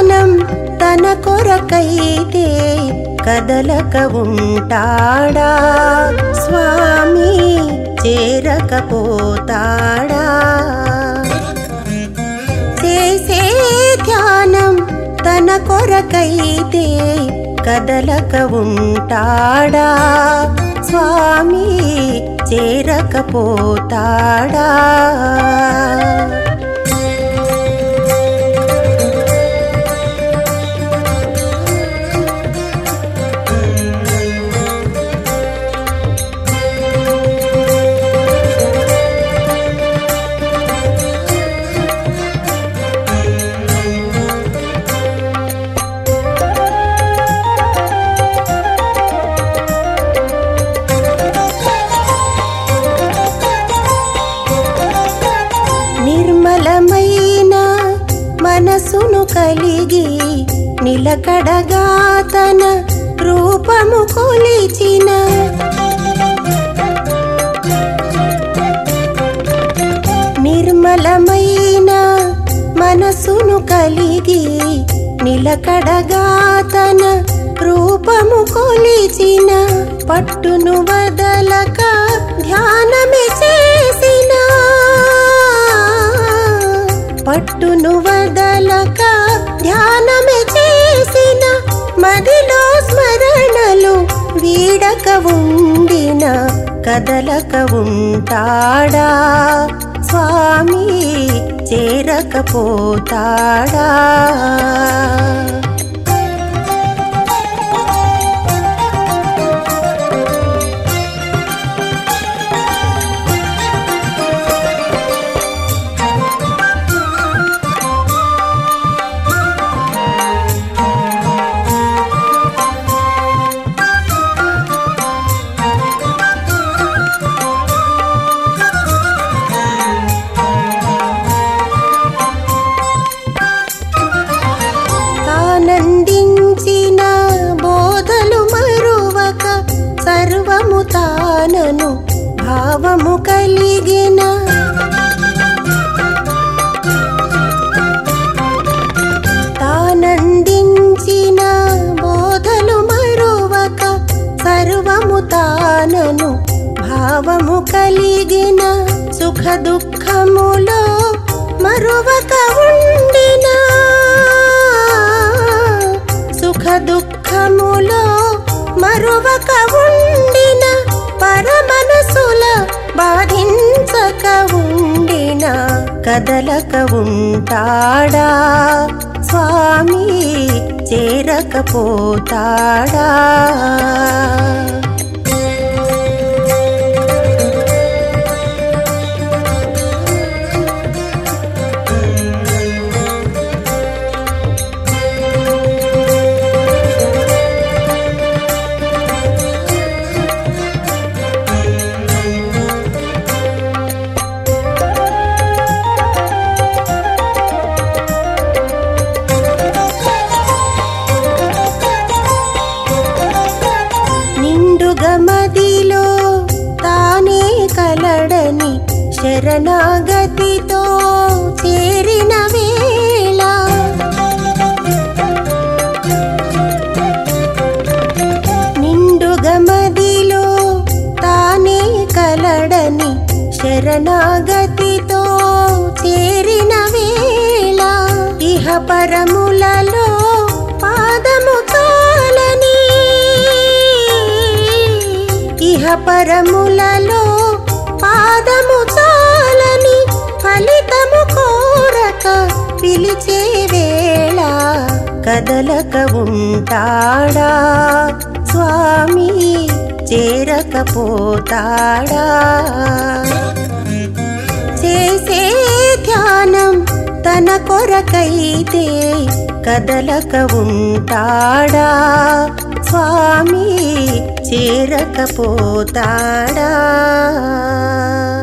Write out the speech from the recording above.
ధ్యానం తన కొరకైతే కదలక ఉంటాడా స్వామి చేరకపోతాడా చేసే ధ్యానం తన కొరకైతే కదలక ఉంటాడా స్వామి చేరకపోతాడా నిర్మలమైన మనసును కలిగి నిలకడగా తన రూపము కొలిచిన నిర్మలమైన మనసును కలిగి నిలకడగా తన రూపము కొలిచిన పట్టును వదలక ధ్యానమే చేసిన పట్టును వదలక ధ్యానమే చేసిన మదిలో స్మరణలు వీడక ఉండిన కదలక ఉంటాడా స్వామి చేరకపోతాడా తానందించిన బోధలు మరువక సర్వము తానను భావము కలిగిన తానందించిన బోధలు మరువక సర్వము తానను భావము కలిగిన సుఖ దుఃఖములో మరువక ఉండిన సుఖ దుఃఖములో మరువక ఉండిన పరమనసుల బాధించక ఉండిన కదలక ఉంటాడా స్వామి చేరకపోతాడా నిండుగ మదిలో తానే కలడని శరణాగతితో చేరిన వేళ నిండుగ మదిలో తానే కలడని శరణాగతితో చేరిన వేళ ఇహ పరములలో పాదము కాలని ఇహ పరములలో పాదము చాలని ఫలితము కోరక పిలిచే వేళ కదలక ఉంటాడా స్వామి చేరకపోతాడా చేసే ధ్యానం తన కొరకైతే కదలక ఉంటాడా స్వామి చేరకపోతాడా